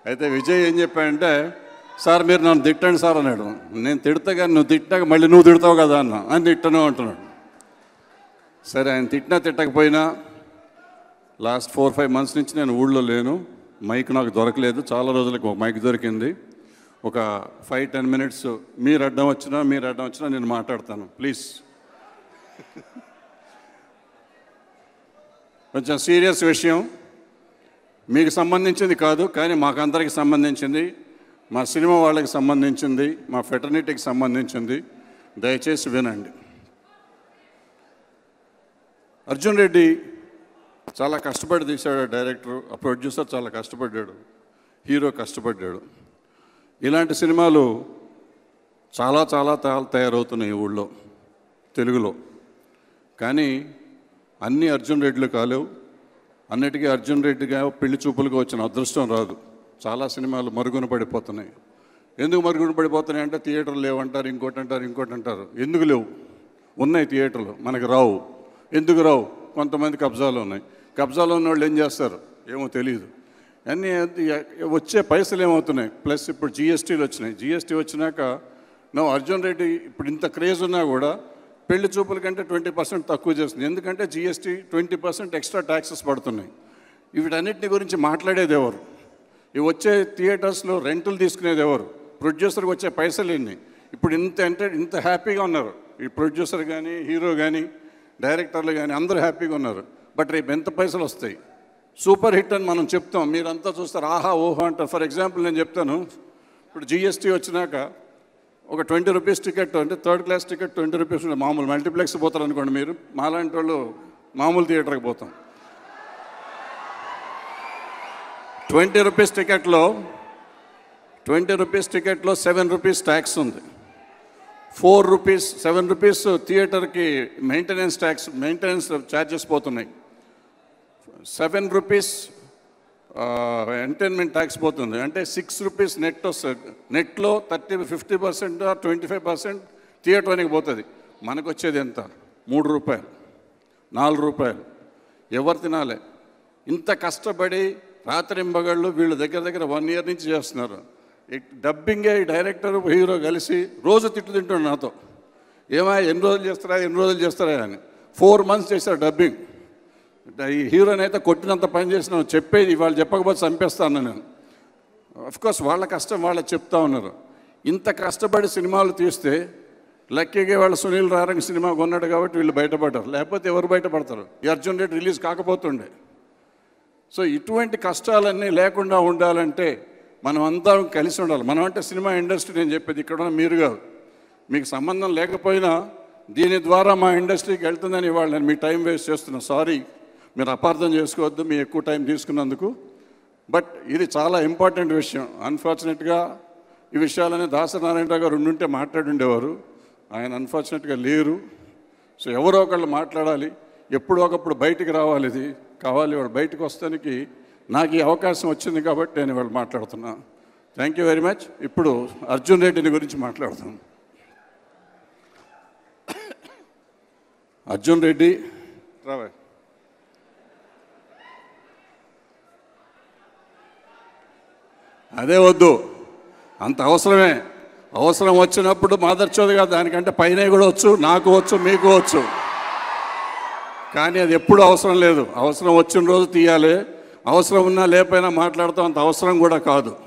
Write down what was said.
అయితే విజయ్ ఏం చెప్పాడంటే సార్ మీరు నన్ను తిట్టండి సార్ అన్నాడు నేను తిడతా కానీ నువ్వు తిట్టాక మళ్ళీ నువ్వు తిడతావు కదా అన్న అని తిట్టను అంటున్నాడు సరే ఆయన తిట్టినా తిట్టకపోయినా లాస్ట్ ఫోర్ ఫైవ్ మంత్స్ నుంచి నేను ఊళ్ళో లేను మైక్ నాకు దొరకలేదు చాలా రోజులకు ఒక మైక్ దొరికింది ఒక ఫైవ్ టెన్ మినిట్స్ మీరు అడ్డం వచ్చినా మీరు అడ్డం వచ్చినా నేను మాట్లాడతాను ప్లీజ్ కొంచెం సీరియస్ విషయం మీకు సంబంధించింది కాదు కానీ మాకందరికి సంబంధించింది మా సినిమా వాళ్ళకి సంబంధించింది మా ఫెటర్నిటీకి సంబంధించింది దయచేసి వినండి అర్జున్ రెడ్డి చాలా కష్టపడి తీశాడు డైరెక్టర్ ఆ ప్రొడ్యూసర్ చాలా కష్టపడ్డాడు హీరో కష్టపడ్డాడు ఇలాంటి సినిమాలు చాలా చాలా తా- తయారవుతున్నాయి ఈ ఊళ్ళో తెలుగులో కానీ అన్ని అర్జున్ రెడ్డిలు కాలేవు అన్నిటికీ అర్జున్ రెడ్డిగా పెళ్లి చూపులుగా వచ్చిన అదృష్టం రాదు చాలా సినిమాలు మరుగున పడిపోతున్నాయి ఎందుకు మరుగున పడిపోతున్నాయి అంటే థియేటర్లు లేవంటారు ఇంకోటి అంటారు ఇంకోటి అంటారు ఎందుకు లేవు ఉన్నాయి థియేటర్లు మనకు రావు ఎందుకు రావు కొంతమంది కబ్జాలు ఉన్నాయి కబ్జాలో ఉన్న వాళ్ళు ఏం చేస్తారు ఏమో తెలియదు అన్నీ వచ్చే పైసలు ఏమవుతున్నాయి ప్లస్ ఇప్పుడు జిఎస్టీలు వచ్చినాయి జిఎస్టీ వచ్చినాక నో అర్జున్ రెడ్డి ఇప్పుడు ఇంత క్రేజ్ ఉన్నా కూడా పెళ్లి చూపుల కంటే ట్వంటీ పర్సెంట్ తక్కువ చేస్తుంది ఎందుకంటే GST twenty percent extra taxes పడుతున్నాయి వీటన్నిటిని గురించి మాట్లాడేది ఎవరు ఇవి వచ్చే థియేటర్స్లో రెంటులు తీసుకునేది ఎవరు ప్రొడ్యూసర్కి వచ్చే పైసలు ఎన్ని ఇప్పుడు ఇంత అంటే ఇంత హ్యాపీగా ఉన్నారు ఈ ప్రొడ్యూసర్ కానీ హీరో కానీ డైరెక్టర్లు కానీ అందరూ హ్యాపీగా ఉన్నారు బట్ రేపు ఎంత పైసలు వస్తాయి సూపర్ హిట్ అని మనం చెప్తాం మీరంతా చూస్తారు ఆహా ఓహో అంటారు ఫర్ ఎగ్జాంపుల్ నేను చెప్తాను ఇప్పుడు జిఎస్టీ వచ్చినాక ఒక ట్వంటీ రూపీస్ టికెట్ అంటే third class ticket twenty rupees ఉంటుంది మామూలు మల్టీప్లెక్స్ పోతారు అనుకోండి మీరు మాలాంటి వాళ్ళు మామూలు థియేటర్కి పోతాం ట్వంటీ రూపీస్ టికెట్లో ట్వంటీ రూపీస్ టికెట్లో సెవెన్ రూపీస్ ట్యాక్స్ ఉంది ఫోర్ రూపీస్ సెవెన్ రూపీస్ థియేటర్కి మెయింటెనెన్స్ ట్యాక్స్ మెయింటెనెన్స్ ఛార్జెస్ పోతున్నాయి సెవెన్ రూపీస్ ఎంటర్టైన్మెంట్ ట్యాక్స్ పోతుంది అంటే సిక్స్ రూపీస్ నెట్ వస్తుంది నెట్లో thirty fifty percent twenty five percent థియేటర్కి పోతుంది మనకు వచ్చేది ఎంత మూడు రూపాయలు నాలుగు రూపాయలు ఎవరు తినాలి ఇంత కష్టపడి రాత్రింబగళ్ళు వీళ్ళు దగ్గర దగ్గర వన్ ఇయర్ నుంచి చేస్తున్నారు ఈ డబ్బింగే ఈ డైరెక్టర్ హీరో కలిసి రోజు తిట్లు తింటాడు నాతో ఏమా ఎన్ని రోజులు చేస్తారా ఎన్ని రోజులు చేస్తారా అని ఫోర్ మంత్స్ చేశారు డబ్బింగ్ ఈ హీరోని అయితే కొట్టినంత పని చేసిన చెప్పేది వాళ్ళు చెప్పకపోతే చంపేస్తాను నేను కోర్స్ వాళ్ళ కష్టం వాళ్ళకి చెప్తా ఉన్నారు ఇంత కష్టపడి సినిమాలు తీస్తే లక్కీగా వాళ్ళు సునీల్ రారంగ్ సినిమా కొన్నాడు కాబట్టి వీళ్ళు బయటపడ్డారు లేకపోతే ఎవరు బయటపడతారు ఈ అర్జున్ రెడ్డి రిలీజ్ కాకపోతుండే సో ఇటువంటి కష్టాలన్నీ లేకుండా ఉండాలంటే మనం అంతా కలిసి ఉండాలి మనం అంటే సినిమా ఇండస్ట్రీ నేను చెప్పేది ఇక్కడ ఉన్న మీరు కాదు మీకు సంబంధం లేకపోయినా దీని ద్వారా మా ఇండస్ట్రీకి వెళ్తుందని ఇవాళ నేను మీ టైం వేస్ట్ చేస్తున్నా సారీ మీరు అపార్థం చేసుకోవద్దు మీ ఎక్కువ టైం తీసుకున్నందుకు బట్ ఇది చాలా ఇంపార్టెంట్ విషయం అన్ఫార్చునేట్గా ఈ విషయాలన్నీ దాసనారాయణరావు గారు ఉండుంటే మాట్లాడుండేవారు ఆయన అన్ఫార్చునేట్గా లేరు సో ఎవరో ఒకళ్ళు మాట్లాడాలి ఎప్పుడో ఒకప్పుడు బయటికి రావాలి ఇది కావాలి వాడు బయటకు వస్తానికి నాకు ఈ అవకాశం వచ్చింది కాబట్టి నేను ఇవాళ మాట్లాడుతున్నా థ్యాంక్ యూ వెరీ మచ్ ఇప్పుడు అర్జున్ రెడ్డిని గురించి మాట్లాడుతాను అర్జున్ రెడ్డి రావే అదే వద్దు అంత అవసరమే అవసరం వచ్చినప్పుడు మాదర్చోదు కాదు దానికంటే పైన కూడా వచ్చు నాకు వచ్చు మీకు వచ్చు కానీ అది ఎప్పుడు అవసరం లేదు అవసరం వచ్చిన రోజు తీయాలి అవసరం ఉన్నా లేకపోయినా మాట్లాడతాం అంత అవసరం కూడా కాదు